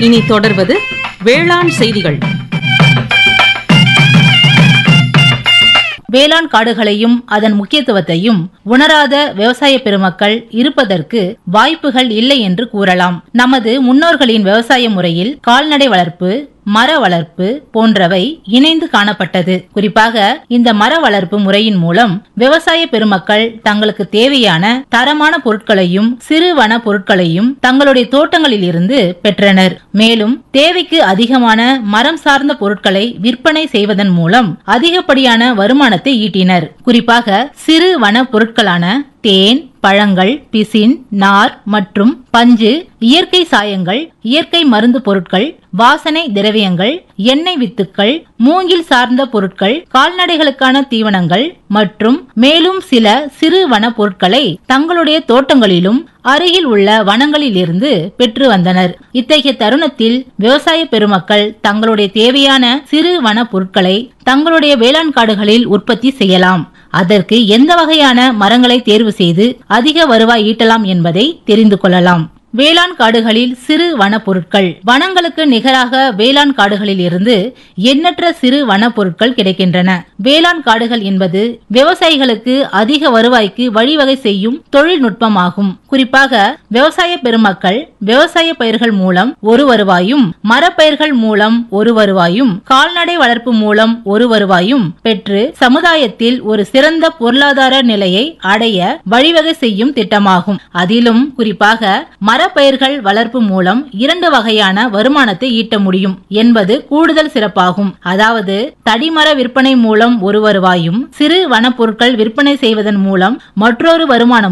இனி தொடர்வது வேளாண் செய்திகள் வேளாண் காடுகளையும் அதன் முக்கியத்துவத்தையும் உணராத விவசாய பெருமக்கள் இருப்பதற்கு வாய்ப்புகள் இல்லை என்று கூறலாம் நமது முன்னோர்களின் விவசாய முறையில் கால்நடை வளர்ப்பு மர வளர்ப்பு போன்றவை இணைந்து காணப்பட்டது குறிப்பாக இந்த மர வளர்ப்பு முறையின் மூலம் விவசாய பெருமக்கள் தங்களுக்கு தேவையான தரமான பொருட்களையும் சிறு வன பொருட்களையும் தங்களுடைய தோட்டங்களில் இருந்து பெற்றனர் மேலும் தேவைக்கு அதிகமான மரம் சார்ந்த பொருட்களை விற்பனை செய்வதன் மூலம் அதிகப்படியான வருமானத்தை ஈட்டினர் குறிப்பாக சிறு வன பொருட்களான தேன் பழங்கள் பிசின் நார் மற்றும் பஞ்சு இயற்கை சாயங்கள் இயற்கை மருந்து பொருட்கள் வாசனை திரவியங்கள் எண்ணெய் வித்துக்கள் மூங்கில் சார்ந்த பொருட்கள் கால்நடைகளுக்கான தீவனங்கள் மற்றும் மேலும் சில சிறு வன பொருட்களை தங்களுடைய தோட்டங்களிலும் அருகில் உள்ள வனங்களில் இருந்து பெற்று வந்தனர் இத்தகைய தருணத்தில் விவசாய பெருமக்கள் தங்களுடைய தேவையான சிறு வன பொருட்களை தங்களுடைய வேளாண் காடுகளில் உற்பத்தி செய்யலாம் அதற்கு எந்த வகையான மரங்களை தேர்வு செய்து அதிக வருவாய் ஈட்டலாம் என்பதை தெரிந்து கொள்ளலாம் வேளாண் காடுகளில் சிறு வன பொருட்கள் வனங்களுக்கு நிகராக வேளாண் காடுகளில் இருந்து எண்ணற்ற சிறு வன பொருட்கள் கிடைக்கின்றன வேளாண் காடுகள் என்பது விவசாயிகளுக்கு அதிக வருவாய்க்கு வழிவகை செய்யும் தொழில்நுட்பமாகும் குறிப்பாக விவசாய பெருமக்கள் விவசாய பயிர்கள் மூலம் ஒரு வருவாயும் மரப்பயிர்கள் மூலம் ஒரு வருவாயும் கால்நடை வளர்ப்பு மூலம் ஒரு வருவாயும் பெற்று சமுதாயத்தில் ஒரு சிறந்த பொருளாதார நிலையை அடைய வழிவகை செய்யும் திட்டமாகும் அதிலும் குறிப்பாக மரப்பயிர்கள் வளர்ப்பு மூலம் இரண்டு வகையான வருமானத்தை ஈட்ட முடியும் என்பது கூடுதல் சிறப்பாகும் அதாவது தடிமர விற்பனை மூலம் ஒரு வருவாயும் சிறு வனப்பொருட்கள் விற்பனை செய்வதன் மூலம் மற்றொரு வருமானம்